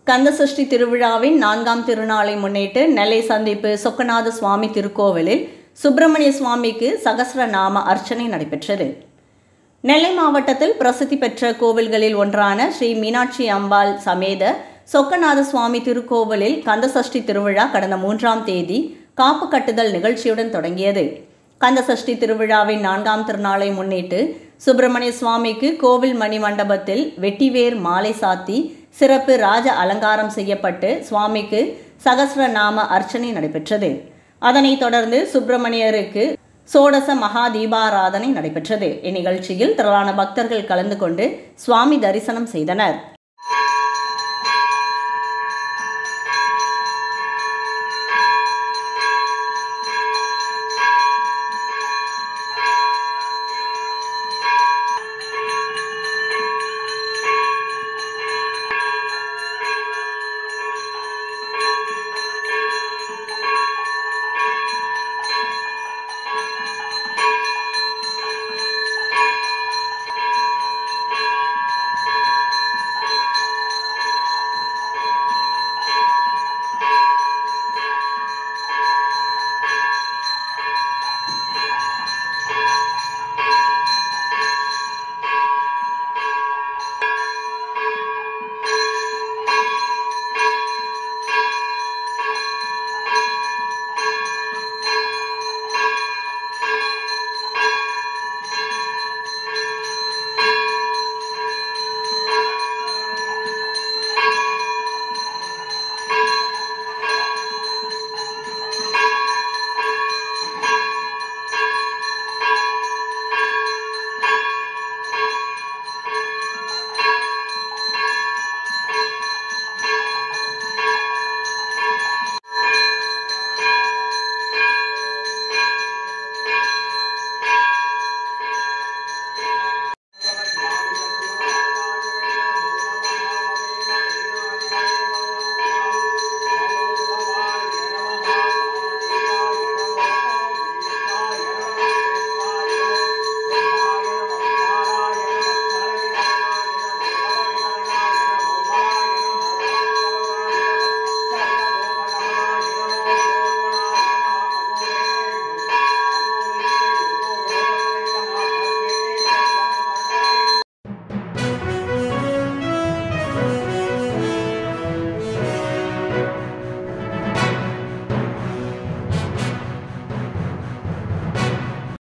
கந்தசஷ்டி திருவிழாவின் நான்காம் திருநாளை முன்னிட்டு நெல்லை சந்திப்பு சொக்கநாத சுவாமி திருக்கோவிலில் சுப்பிரமணிய சுவாமிக்கு சகஸ்ர நாம அர்ச்சனை நடைபெற்றது நெல்லை மாவட்டத்தில் பிரசித்தி பெற்ற கோவில்களில் ஒன்றான ஸ்ரீ மீனாட்சி அம்பாள் சமேத சொக்கநாத சுவாமி திருக்கோவிலில் கந்தசஷ்டி திருவிழா கடந்த மூன்றாம் தேதி காப்பு கட்டுதல் நிகழ்ச்சியுடன் தொடங்கியது கந்தசஷ்டி திருவிழாவின் நான்காம் திருநாளை முன்னிட்டு சுப்பிரமணிய சுவாமிக்கு கோவில் மணி மண்டபத்தில் வெட்டிவேர் மாலை சாத்தி சிறப்பு ராஜ அலங்காரம் செய்யப்பட்டு சுவாமிக்கு சகஸ்ர நாம அர்ச்சனை நடைபெற்றது அதனைத் தொடர்ந்து சுப்பிரமணியருக்கு சோடச மகா தீபாராதனை நடைபெற்றது இந்நிகழ்ச்சியில் திரளான பக்தர்கள் கலந்து கொண்டு சுவாமி தரிசனம் செய்தனர்